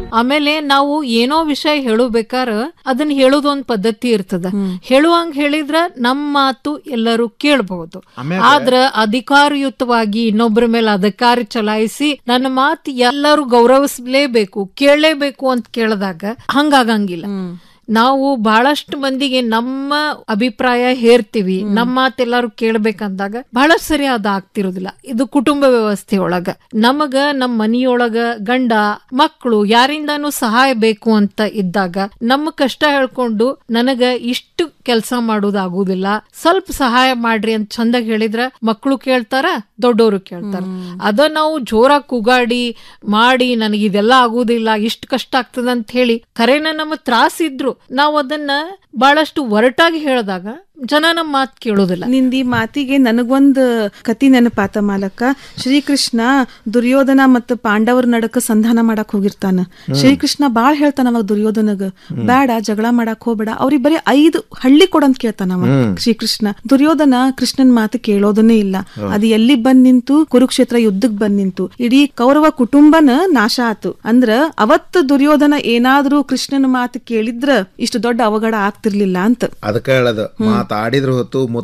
ಆಮೇಲೆ ನಾವು ಏನೋ ವಿಷಯ ಹೇಳಬೇಕಾರ ಅದನ್ನ ಹೇಳೋದು ಒಂದ್ ಪದ್ಧತಿ ಇರ್ತದ ಹೇಳುವಂಗ್ ಹೇಳಿದ್ರ ನಮ್ ಮಾತು ಎಲ್ಲರೂ ಕೇಳಬಹುದು ಆದ್ರ ಅಧಿಕಾರಯುತವಾಗಿ ಇನ್ನೊಬ್ಬರ ಮೇಲೆ ಅಧಿಕಾರ ಚಲಾಯಿಸಿ ನನ್ನ ಮಾತು ಎಲ್ಲರೂ ಗೌರವಿಸಲೇಬೇಕು ಕೇಳಲೇಬೇಕು ಅಂತ ಕೇಳಿದಾಗ ಹಂಗಾಗಂಗಿಲ್ಲ ನಾವು ಬಹಳಷ್ಟು ಮಂದಿಗೆ ನಮ್ಮ ಅಭಿಪ್ರಾಯ ಹೇರ್ತೀವಿ ನಮ್ಮ ಮಾತೆಲ್ಲರೂ ಕೇಳ್ಬೇಕಂದಾಗ ಬಹಳ ಸರಿ ಅದ ಆಗ್ತಿರೋದಿಲ್ಲ ಇದು ಕುಟುಂಬ ವ್ಯವಸ್ಥೆ ಒಳಗ ನಮಗ ನಮ್ಮ ಮನಿಯೊಳಗ ಗಂಡ ಮಕ್ಕಳು ಯಾರಿಂದಾನು ಸಹಾಯ ಬೇಕು ಅಂತ ಇದ್ದಾಗ ನಮ್ಮ ಕಷ್ಟ ಹೇಳ್ಕೊಂಡು ನನಗ ಇಷ್ಟು ಕೆಲಸ ಮಾಡೋದಾಗುದಿಲ್ಲ ಸ್ವಲ್ಪ ಸಹಾಯ ಮಾಡ್ರಿ ಅಂತ ಚಂದಾಗಿ ಹೇಳಿದ್ರ ಮಕ್ಕಳು ಕೇಳ್ತಾರ ದೊಡ್ಡವರು ಕೇಳ್ತಾರ ಅದ ನಾವು ಜೋರಾಗಿ ಕೂಗಾಡಿ ಮಾಡಿ ನನಗೆ ಇದೆಲ್ಲ ಆಗುದಿಲ್ಲ ಇಷ್ಟು ಕಷ್ಟ ಆಗ್ತದ ಅಂತ ಹೇಳಿ ಖರೇನ ನಮ್ಮ ತ್ರಾಸಿದ್ರು ನಾವು ಅದನ್ನ ಬಹಳಷ್ಟು ಒರಟಾಗಿ ಹೇಳಿದಾಗ ಜನ ನಮ್ಮ ಮಾತು ಕೇಳೋದಿಲ್ಲ ನಿಂದಿ ಮಾತಿಗೆ ನನಗೊಂದ್ ಕತಿ ನೆನಪಾತ ಮಾಲಕ ಶ್ರೀಕೃಷ್ಣ ದುರ್ಯೋಧನ ಮತ್ತು ಪಾಂಡವರ ನಡಕ ಸಂಧಾನ ಮಾಡಕ್ ಹೋಗಿರ್ತಾನ ಶ್ರೀಕೃಷ್ಣ ಬಾಳ್ ಹೇಳ್ತಾನ ಅವಾಗ ದುರ್ಯೋಧನಗ ಬೇಡ ಜಗಳ ಮಾಡಕ್ ಹೋಗ್ಬೇಡ ಅವ್ರಿಗೆ ಬರೀ ಐದು ಹಳ್ಳಿ ಕೊಡಂತ ಕೇಳ್ತಾನ ಅವ ಶ್ರೀಕೃಷ್ಣ ದುರ್ಯೋಧನ ಕೃಷ್ಣನ್ ಮಾತು ಕೇಳೋದನ್ನೇ ಇಲ್ಲ ಅದು ಎಲ್ಲಿ ಬಂದ್ ನಿಂತು ಕುರುಕ್ಷೇತ್ರ ಯುದ್ಧಕ್ ಬಂದ್ ನಿಂತು ಇಡೀ ಕೌರವ ಕುಟುಂಬನ ನಾಶ ಆತು ಅಂದ್ರ ಅವತ್ತು ದುರ್ಯೋಧನ ಏನಾದ್ರೂ ಕೃಷ್ಣನ ಮಾತು ಕೇಳಿದ್ರ ಇಷ್ಟು ದೊಡ್ಡ ಅವಘಡ ಆಗ್ತಿರ್ಲಿಲ್ಲ ಅಂತ ಅದಕ್ಕೆ ಹೇಳೋದು ಮಾತಾಡಿದ್ರ ಹೊತ್ತು